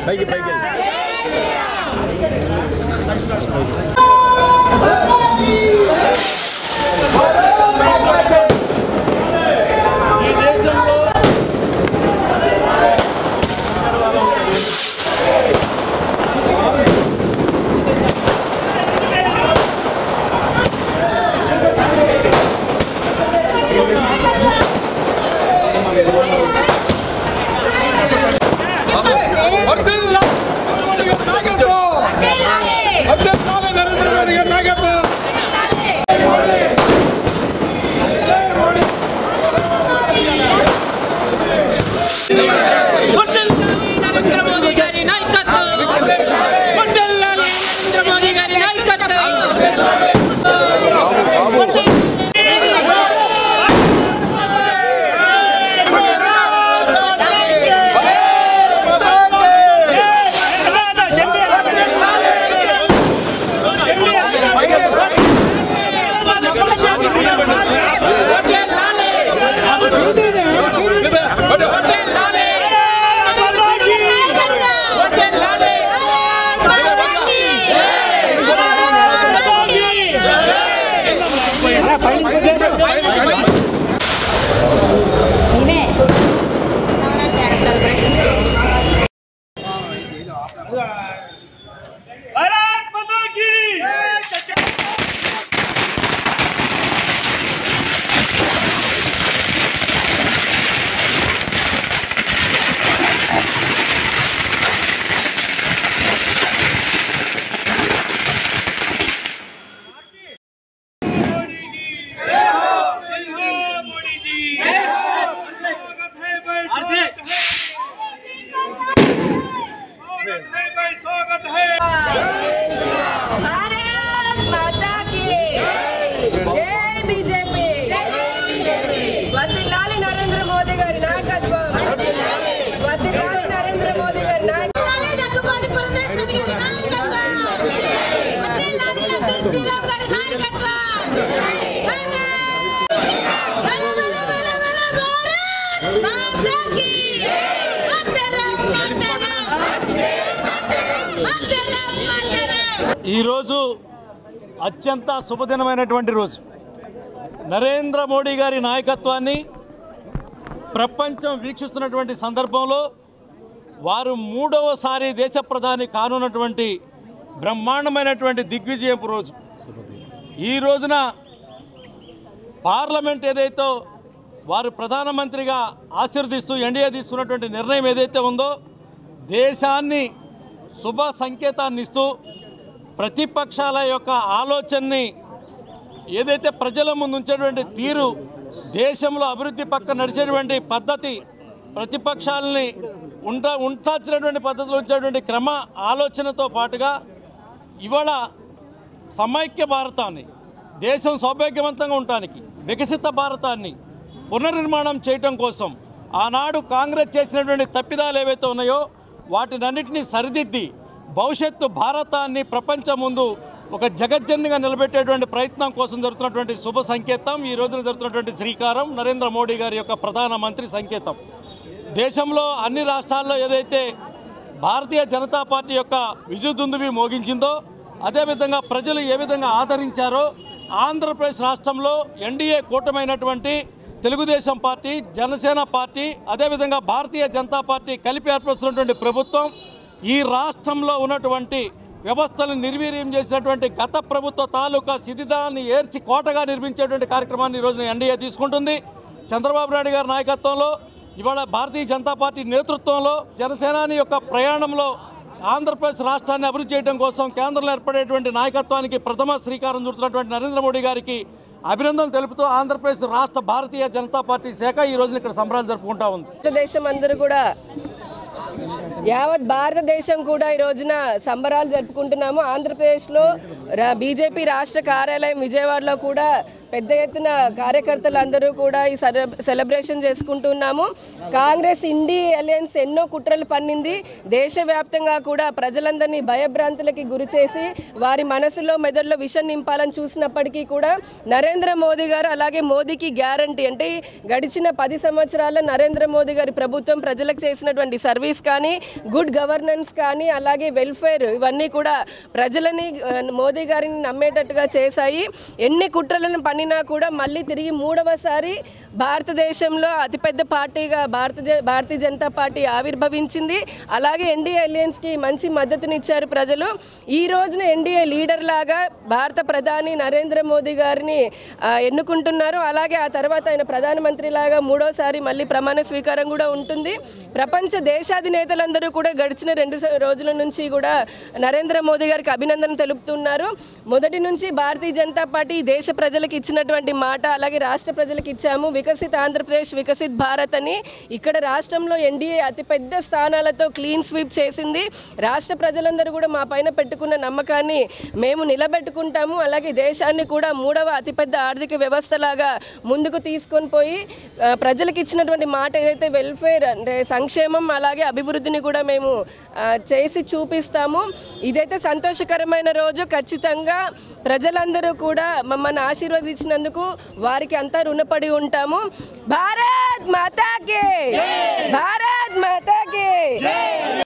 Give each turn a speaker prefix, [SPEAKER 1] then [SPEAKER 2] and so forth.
[SPEAKER 1] పైకి పైకి
[SPEAKER 2] వర్ధిల్లాలి నరేంద్ర మోదీ గారి నాయకత్వం వర్ధిల్లాలి నరేంద్ర మోదీ గారి నాయకత్వం వర్ధిల్లాలి వర్ధిల్లాలి వర్ధిల్లాలి
[SPEAKER 3] भारत माता की मोदी जी स्वागत है भाई स्वागत है स्वागत है भाई स्वागत है
[SPEAKER 4] भारत माता की जय बीजेपी వర్దిల్లాలి నరేంద్ర మోదీ గారి నాయకత్వం వర్దిల్లాలి నరేంద్ర మోదీ గారి నాయకత్వం
[SPEAKER 5] దగ్గుబాటి పురంధరేశ్వరి గారి నాయకత్వం వర్ధిల్లాలి అబ్దుల్ శ్రీరామ్ గారి నాయకత్వం బల బల బల బల భారత్ మాతాకి మాతరం మాతరం మాతరం మాతరం
[SPEAKER 6] ఈరోజు అత్యంత శుభదినమైనటువంటి రోజు నరేంద్ర మోడీ గారి నాయకత్వాన్ని ప్రపంచం వీక్షిస్తున్నటువంటి సందర్భంలో వారు మూడవసారి దేశ ప్రధాని కానున్నటువంటి బ్రహ్మాండమైనటువంటి దిగ్విజయపు రోజు ఈ రోజున పార్లమెంట్ ఏదైతే వారు ప్రధానమంత్రిగా ఆశీర్దిస్తూ ఎన్డీఏ తీసుకున్నటువంటి నిర్ణయం ఏదైతే ఉందో దేశాన్ని శుభ సంకేతాన్ని ఇస్తూ ప్రతిపక్షాల యొక్క ఆలోచనని ఏదైతే ప్రజల ముందు ఉంచేటువంటి తీరు దేశంలో అభివృద్ధి పక్క నడిచేటువంటి పద్ధతి ప్రతిపక్షాలని ఉంట ఉంచాల్సినటువంటి పద్ధతిలో ఉంచేటువంటి క్రమ ఆలోచనతో పాటుగా ఇవాళ సమైక్య భారతాన్ని దేశం సౌభాగ్యవంతంగా ఉండటానికి వికసిత భారతాన్ని పునర్నిర్మాణం చేయటం కోసం ఆనాడు కాంగ్రెస్ చేసినటువంటి తప్పిదాలు ఏవైతే ఉన్నాయో వాటినన్నిటినీ సరిదిద్ది భవిష్యత్తు భారతాన్ని ప్రపంచం ముందు ఒక జగజ్జన్నిగా నిలబెట్టేటువంటి ప్రయత్నం కోసం జరుగుతున్నటువంటి శుభ సంకేతం ఈ రోజున జరుగుతున్నటువంటి శ్రీకారం నరేంద్ర మోడీ గారి యొక్క ప్రధానమంత్రి సంకేతం దేశంలో అన్ని రాష్ట్రాల్లో ఏదైతే భారతీయ జనతా పార్టీ యొక్క విజయదుందుబి మోగించిందో అదేవిధంగా ప్రజలు ఏ విధంగా ఆదరించారో ఆంధ్రప్రదేశ్ రాష్ట్రంలో ఎన్డీఏ కూటమైనటువంటి తెలుగుదేశం పార్టీ జనసేన పార్టీ అదేవిధంగా భారతీయ జనతా పార్టీ కలిపి ఏర్పరుస్తున్నటువంటి ప్రభుత్వం ఈ రాష్ట్రంలో ఉన్నటువంటి వ్యవస్థలను నిర్వీర్యం చేసినటువంటి గత ప్రభుత్వ తాలూకా శిథిదాన్ని ఏర్చి కోటగా నిర్మించేటువంటి కార్యక్రమాన్ని ఈ రోజున ఎన్డీఏ తీసుకుంటుంది చంద్రబాబు నాయుడు గారి నాయకత్వంలో ఇవాళ భారతీయ జనతా పార్టీ నేతృత్వంలో జనసేనాని యొక్క ప్రయాణంలో ఆంధ్రప్రదేశ్ రాష్ట్రాన్ని అభివృద్ధి చేయడం కోసం కేంద్రంలో ఏర్పడేటువంటి నాయకత్వానికి ప్రథమ శ్రీకారం చుడుతున్నటువంటి నరేంద్ర మోడీ గారికి అభినందన తెలుపుతూ ఆంధ్రప్రదేశ్ రాష్ట్ర భారతీయ జనతా పార్టీ శాఖ ఈ రోజున ఇక్కడ సంబరాలు జరుపుకుంటా ఉంది
[SPEAKER 4] భారతదేశం అందరూ కూడా యావత్ భారతదేశం కూడా ఈ రోజున సంబరాలు జరుపుకుంటున్నాము ఆంధ్రప్రదేశ్లో రా- బీజేపీ రాష్ట్ర కార్యాలయం విజయవాడలో కూడా పెద్ద ఎత్తున కార్యకర్తలు అందరూ కూడా ఈ సెల- సెలబ్రేషన్ చేసుకుంటున్నాము కాంగ్రెస్ ఇండి అలయన్స్ ఎన్నో కుట్రలు పన్నింది దేశవ్యాప్తంగా కూడా ప్రజలందరినీ భయభ్రాంతులకి గురి చేసి వారి మనసులో మెదడులో విషం నింపాలని చూసినప్పటికీ కూడా నరేంద్ర మోదీ గారు అలాగే మోదీకి గ్యారంటీ అంటే గడిచిన పది సంవత్సరాల నరేంద్ర మోదీ గారి ప్రభుత్వం ప్రజలకు చేసినటువంటి సర్వీస్ కానీ గుడ్ గవర్నెన్స్ కానీ అలాగే వెల్ఫేర్ ఇవన్నీ కూడా ప్రజలని ఆ, మోదీ గారిని నమ్మేటట్టుగా చేశాయి ఎన్ని కుట్రలను పన్నినా కూడా మళ్ళీ తిరిగి మూడవసారి భారతదేశంలో అతిపెద్ద పార్టీగా భారత జ- భారతీయ జనతా పార్టీ ఆవిర్భవించింది అలాగే ఎన్డీఏ అలయన్స్కి మంచి మద్దతునిచ్చారు ప్రజలు ఈ రోజున ఎన్డీఏ లీడర్ లాగా భారత ప్రధాని నరేంద్ర మోదీ గారిని ఆ, ఎన్నుకుంటున్నారు అలాగే ఆ తర్వాత ఆయన ప్రధానమంత్రి లాగా మూడోసారి మళ్ళీ ప్రమాణ స్వీకారం కూడా ఉంటుంది ప్రపంచ దేశాధినేతలందరూ కూడా గడిచిన రెండు స- రోజుల నుంచి కూడా నరేంద్ర మోదీ గారికి అభినందన తెలుపుతున్నారు మొదటి నుంచి భారతీయ జనతా పార్టీ దేశ ప్రజలకు ఇచ్చినటువంటి మాట అలాగే రాష్ట్ర ప్రజలకు ఇచ్చాము వికసిత్ ఆంధ్రప్రదేశ్ వికసిత్ భారత్ అని ఇక్కడ రాష్ట్రంలో ఎన్డీఏ అతిపెద్ద స్థానాలతో క్లీన్ స్వీప్ చేసింది రాష్ట్ర ప్రజలందరూ కూడా మా పైన పెట్టుకున్న నమ్మకాన్ని మేము నిలబెట్టుకుంటాము అలాగే దేశాన్ని కూడా మూడవ అతిపెద్ద ఆర్థిక వ్యవస్థలాగా ముందుకు తీసుకొని పోయి ఆ, ప్రజలకు ఇచ్చినటువంటి మాట ఏదైతే వెల్ఫేర్ అంటే సంక్షేమం అలాగే అభివృద్ధిని కూడా మేము ఆ, చేసి చూపిస్తాము ఇదైతే సంతోషకరమైన రోజు ఖచ్చితంగా ప్రజలందరూ కూడా మమ్మల్ని ఆశీర్వదించినందుకు వారికి అంతా రుణపడి ఉంటాము భారత్ మాతాకి భారత్ మాతాకి